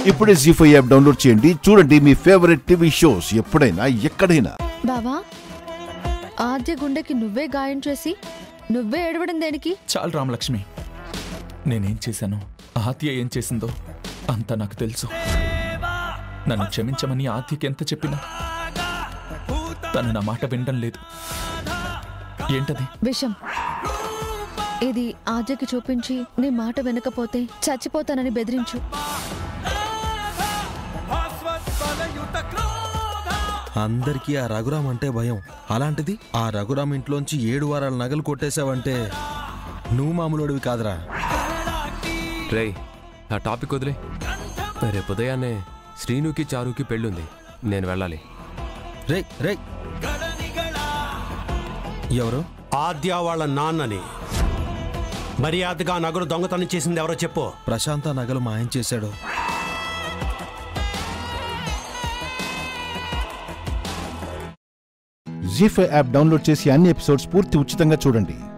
ఇప్పుడే G five app download చేయండి చూడండి మీ ఫేవరెట్ టీవీ షోస్ ఎప్పుడైనా ఎక్కడైనా బావా ఆద్య గుండెకి నువ్వే గాయం చేసి నువ్వే ఏడవడం దేనికి చాలు రామలక్ష్మి నేనేం చేశాను ఆత్య ఏం చేసిందో అంతా నాకు తెలుసు నన్ను క్షమించమని ఆత్యకి ఎంత చెప్పినా తను నా మాట వినడం లేదు ఏంటది విషం ఇది ఆద్యకి చూపించి నీ మాట వినకపోతే చచ్చిపోతానని బెదిరించు అందరికీ ఆ రఘురామ్ అంటే భయం అలాంటిది ఆ రఘురామ్ ఇంట్లోంచి ఏడు వారాల నగలు కొట్టేశావంటే నువ్వు మామూలుడివి కాదురా రేయ్ ఆ టాపిక్ వదిలే రేపు ఉదయాన్నే శ్రీనుకి చారుకి పెళ్ళుంది నేను వెళ్ళాలి రే రే ఎవరు ఆద్య వాళ్ళ నాన్నని మర్యాదగా నగలు దొంగతనం చేసింది ఎవరో చెప్పు ప్రశాంత నగలు మాయం చేశాడు జీ ఫైవ్ యాప్ డౌన్లోడ్ చేసి అన్ని ఎపిసోడ్స్ పూర్తి ఉచితంగా చూడండి